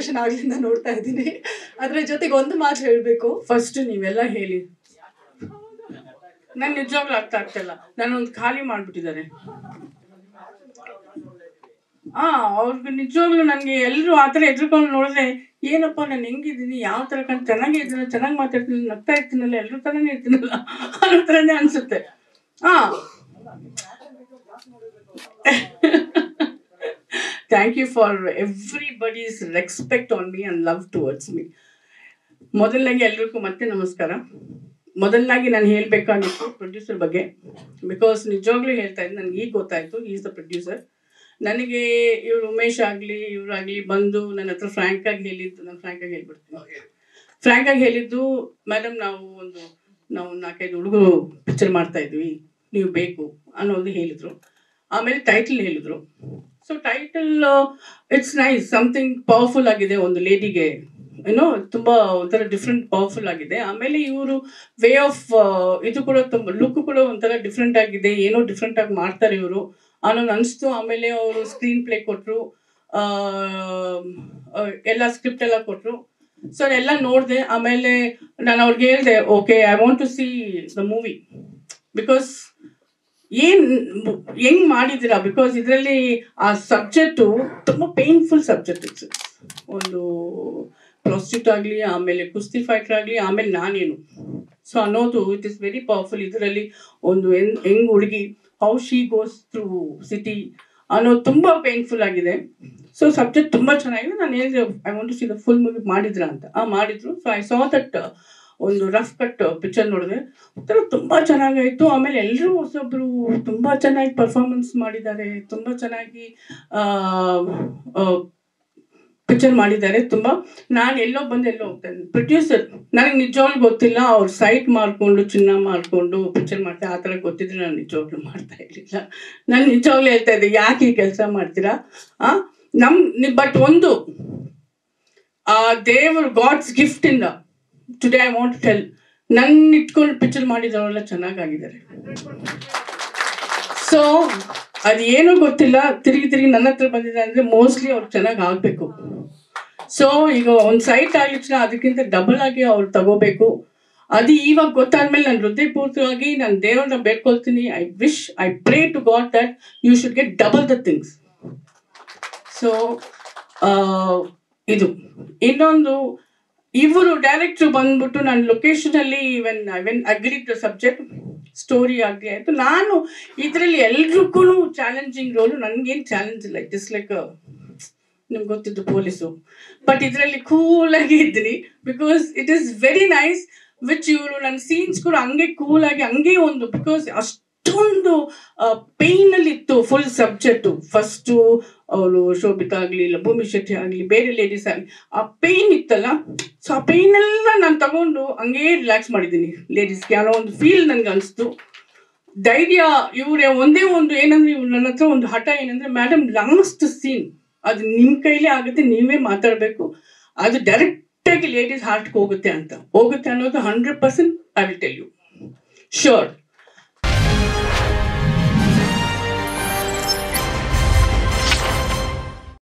expression ಆಗ್ಲಿಂದ ನೋಡ್ತಾ ಇದ್ದೀನಿ ಅದ್ರ ಜೊತೆಗೆ ಒಂದು ಮಾತು ಹೇಳಬೇಕು ಫಸ್ಟ್ ನೀವೆಲ್ಲ ಹೇಳಿ ನನ್ ನಿಜವಾಗ್ಲೂ ಅರ್ಥ ಆಗ್ತಿಲ್ಲ ನಾನೊಂದು ಖಾಲಿ ಮಾಡ್ಬಿಟ್ಟಿದ್ದಾರೆ ಆ ಅವ್ರಿಗೆ ನಿಜವಾಗ್ಲೂ ನನ್ಗೆ ಎಲ್ರು ಆ ಥರ ಎದ್ರುಕೊಂಡು ನೋಡಿದ್ರೆ ಏನಪ್ಪ ನಾನು ಹೆಂಗಿದ್ದೀನಿ ಯಾವ ಥರ ಕಂಡು ಚೆನ್ನಾಗೇ ಇದ್ದೀನ ಚೆನ್ನಾಗಿ ಮಾತಾಡ್ತೀನಿ ನಗ್ತಾ ಇರ್ತೀನಲ್ಲ ಎಲ್ರ ಥರನೇ ಇರ್ತೀನಲ್ಲ ಅನ್ನೋ ಥರನೇ ಅನ್ಸುತ್ತೆ ಹಾ thank you for everybody's respect on me and love towards me ಮೊದಲನಾಗಿ ಎಲ್ರಿಗೂ ಮತ್ತೆ ನಮಸ್ಕಾರ ಮೊದಲನಾಗಿ ನಾನು ಹೇಳಬೇಕಾಗಿತ್ತು ಪ್ರೊಡ್ಯೂಸರ್ ಬಗ್ಗೆ ಬಿಕಾಸ್ ನಿಜವಾಗ್ಲೂ ಹೇಳ್ತಾ ಇದ್ದೀನಿ ನನಗೆ ಈಗ ಗೊತ್ತಾಯಿತು ಈಸ್ ದ ಪ್ರೊಡ್ಯೂಸರ್ ನನಗೆ ಇವ್ರು ಉಮೇಶ್ ಆಗಲಿ ಇವರಾಗಲಿ ಬಂದು ನನ್ನ ಹತ್ರ ಫ್ರ್ಯಾಂಕ್ ಆಗಿ ಹೇಳಿದ್ದು ನಾನು ಫ್ರ್ಯಾಂಕ್ ಆಗಿ ಹೇಳ್ಬಿಡ್ತೀನಿ ಫ್ರ್ಯಾಂಕ್ ಆಗಿ ಹೇಳಿದ್ದು ಮೇಡಮ್ ನಾವು ಒಂದು ನಾವು ನಾಲ್ಕೈದು ಹುಡುಗರು ಪಿಕ್ಚರ್ ಮಾಡ್ತಾ ಇದ್ವಿ ನೀವು ಬೇಕು ಅನ್ನೋದು ಹೇಳಿದ್ರು ಆಮೇಲೆ ಟೈಟಲ್ ಹೇಳಿದ್ರು so title it's nice something powerful ಆಗಿದೆ ಒಂದು ಲೇಡಿಗೆ ಏನೋ ತುಂಬ ಒಂಥರ ಡಿಫ್ರೆಂಟ್ ಪವರ್ಫುಲ್ ಆಗಿದೆ ಆಮೇಲೆ ಇವರು ವೇ ಆಫ್ ಇದು ಕೂಡ ತುಂಬ ಲುಕ್ ಕೂಡ ಒಂಥರ ಡಿಫ್ರೆಂಟ್ ಆಗಿದೆ ಏನೋ ಡಿಫ್ರೆಂಟ್ ಆಗಿ ಮಾಡ್ತಾರೆ ಇವರು ಅನ್ನೋದು ಅನಿಸ್ತು ಆಮೇಲೆ ಅವರು ಸ್ಕ್ರೀನ್ ಪ್ಲೇ ಕೊಟ್ಟರು ಎಲ್ಲ ಸ್ಕ್ರಿಪ್ಟ್ ಎಲ್ಲ ಕೊಟ್ಟರು ಸೊ ಎಲ್ಲ ನೋಡಿದೆ ಆಮೇಲೆ ನಾನು ಅವ್ರಿಗೆ ಹೇಳಿದೆ okay I want to see the movie because ಏನ್ ಹೆಂಗ್ ಮಾಡಿದ್ದೀರಾ ಬಿಕಾಸ್ ಇದರಲ್ಲಿ ಆ ಸಬ್ಜೆಕ್ಟು ತುಂಬ ಪೇನ್ಫುಲ್ ಸಬ್ಜೆಕ್ಟ್ ಇತ್ತು ಒಂದು ಪ್ರಾಸ್ಟಿಟ್ಯೂಟ್ ಆಗಲಿ ಆಮೇಲೆ ಕುಸ್ತಿ ಫೈಟರ್ ಆಗಲಿ ಆಮೇಲೆ ನಾನೇನು ಸೊ ಅನ್ನೋದು ಇಟ್ ಇಸ್ ವೆರಿ ಪವರ್ಫುಲ್ ಇದರಲ್ಲಿ ಒಂದು ಹೆಂಗ್ ಹೆಂಗ್ ಹುಡುಗಿ how she goes through city ಅನ್ನೋದು ತುಂಬ ಪೇನ್ಫುಲ್ ಆಗಿದೆ ಸೊ ಸಬ್ಜೆಕ್ಟ್ ತುಂಬ ಚೆನ್ನಾಗಿದೆ ನಾನು ಹೇಳಿದೆ I want to see the full movie ಮಾಡಿದ್ರ ಅಂತ ಆ ಮಾಡಿದ್ರು ಸೊ ಐ ಸಾ ದಟ್ ಒಂದು ರಫ್ ಕಟ್ ಪಿಕ್ಚರ್ ನೋಡಿದೆ ಒಂಥರ ತುಂಬ ಚೆನ್ನಾಗಾಯಿತು ಆಮೇಲೆ ಎಲ್ಲರೂ ಹೊಸೊಬ್ರು ತುಂಬ ಚೆನ್ನಾಗಿ ಪರ್ಫಾರ್ಮೆನ್ಸ್ ಮಾಡಿದ್ದಾರೆ ತುಂಬ ಚೆನ್ನಾಗಿ ಪಿಕ್ಚರ್ ಮಾಡಿದ್ದಾರೆ ತುಂಬ ನಾನು ಎಲ್ಲೋ ಬಂದು ಎಲ್ಲೋ ಹೋಗ್ತೇನೆ ಪ್ರೊಡ್ಯೂಸರ್ ನನಗೆ ನಿಜವಾಗ್ಲೂ ಗೊತ್ತಿಲ್ಲ ಅವ್ರು ಸೈಟ್ ಮಾಡಿಕೊಂಡು ಚಿನ್ನ ಮಾಡಿಕೊಂಡು ಪಿಕ್ಚರ್ ಮಾಡ್ತಾರೆ ಆ ಥರ ಗೊತ್ತಿದ್ರೆ ನಾನು ನಿಜವಾಗ್ಲೂ ಮಾಡ್ತಾ ಇರಲಿಲ್ಲ ನಾನು ನಿಜವಾಗ್ಲೂ ಹೇಳ್ತಾ ಇದ್ದೆ ಯಾಕೆ ಈ ಕೆಲಸ ಮಾಡ್ತೀರಾ ಆ ನಮ್ ಬಟ್ ಒಂದು ಆ ದೇವರು ಗಾಡ್ಸ್ ಗಿಫ್ಟ್ ಇಂದ ಟುಡೇ ಐ ವಾಂಟ್ ಟೆಲ್ ನನ್ನ ಇಟ್ಕೊಂಡು ಪಿಕ್ಚರ್ ಮಾಡಿದವರೆಲ್ಲ ಚೆನ್ನಾಗಾಗಿದ್ದಾರೆ ಸೊ ಅದು ಏನೂ ಗೊತ್ತಿಲ್ಲ ತಿರುಗಿ ತಿರುಗಿ ನನ್ನ ಹತ್ರ ಬಂದಿದೆ ಅಂದ್ರೆ ಮೋಸ್ಟ್ಲಿ ಅವ್ರು ಚೆನ್ನಾಗಿ ಆಗ್ಬೇಕು ಸೊ ಈಗ ಒಂದು ಸೈಟ್ ಆಗ್ಲಿಕ್ಕೆ ಅದಕ್ಕಿಂತ ಡಬಲ್ ಆಗಿ ಅವ್ರು ತಗೋಬೇಕು ಅದು ಇವಾಗ ಗೊತ್ತಾದ್ಮೇಲೆ ನಾನು ಹೃದಯಪೂರ್ವಕವಾಗಿ ನಾನು ದೇವ್ರನ್ನ ಬೇಡ್ಕೊಳ್ತೀನಿ I wish I pray to God that you should get double the things so ಇದು ಇನ್ನೊಂದು ಇವರು ಡೈರೆಕ್ಟ್ರು ಬಂದ್ಬಿಟ್ಟು ನಾನು ಲೊಕೇಶನ್ ಅಲ್ಲಿ when when agree to subject story ಆಗಲಿ ಆಯ್ತು ನಾನು ಇದರಲ್ಲಿ ಎಲ್ರಿಗೂ ಚಾಲೆಂಜಿಂಗ್ ರೋಲು ನನಗೇನು ಚಾಲೆಂಜ್ ಇಲ್ಲ ಇಟ್ ಇಸ್ ಲೈಕ್ ನಿಮ್ಗೆ ಗೊತ್ತಿದ್ದು ಪೊಲೀಸು ಬಟ್ ಇದರಲ್ಲಿ ಕೂಲಾಗಿ ಇದ್ದೀನಿ because it is very nice which ಇವರು ನನ್ನ ಸೀನ್ಸ್ ಕೂಡ ಹಂಗೆ ಕೂಲಾಗಿ ಹಂಗೆ ಒಂದು ಬಿಕಾಸ್ ಅಷ್ಟೊಂದು ಪೇಯ್ನಲ್ಲಿ ಇತ್ತು ಫುಲ್ ಸಬ್ಜೆಕ್ಟು ಫಸ್ಟು ಅವಳು ಶೋಭಿತಾ ಆಗಲಿ ಇಲ್ಲ ಭೂಮಿ ಶೆಟ್ಟಿ ಆಗಲಿ ಬೇರೆ ಲೇಡೀಸ್ ಆಗಲಿ ಆ ಪೇಯ್ನ್ ಇತ್ತಲ್ಲ ಸೊ ಆ ಪೇಯ್ನೆಲ್ಲ ನಾನು ತಗೊಂಡು ಹಂಗೇ ರಿಲ್ಯಾಕ್ಸ್ ಮಾಡಿದ್ದೀನಿ ಲೇಡೀಸ್ಗೆ ಅನ್ನೋ ಒಂದು ಫೀಲ್ ನನಗೆ ಅನಿಸ್ತು ಧೈರ್ಯ ಇವರೇ ಒಂದೇ ಒಂದು ಏನಂದ್ರೆ ಇವ್ರು ನನ್ನ ಹತ್ರ ಒಂದು ಹಠ ಏನಂದ್ರೆ ಮೇಡಮ್ ಲಾಸ್ಟ್ ಸೀನ್ ಅದು ನಿಮ್ಮ ಕೈಲೇ ಆಗುತ್ತೆ ನೀವೇ ಮಾತಾಡಬೇಕು ಅದು ಡೈರೆಕ್ಟಾಗಿ ಲೇಡೀಸ್ ಹಾರ್ಟ್ಗೆ ಹೋಗುತ್ತೆ ಅಂತ ಹೋಗುತ್ತೆ ಅನ್ನೋದು hundred percent I will tell you sure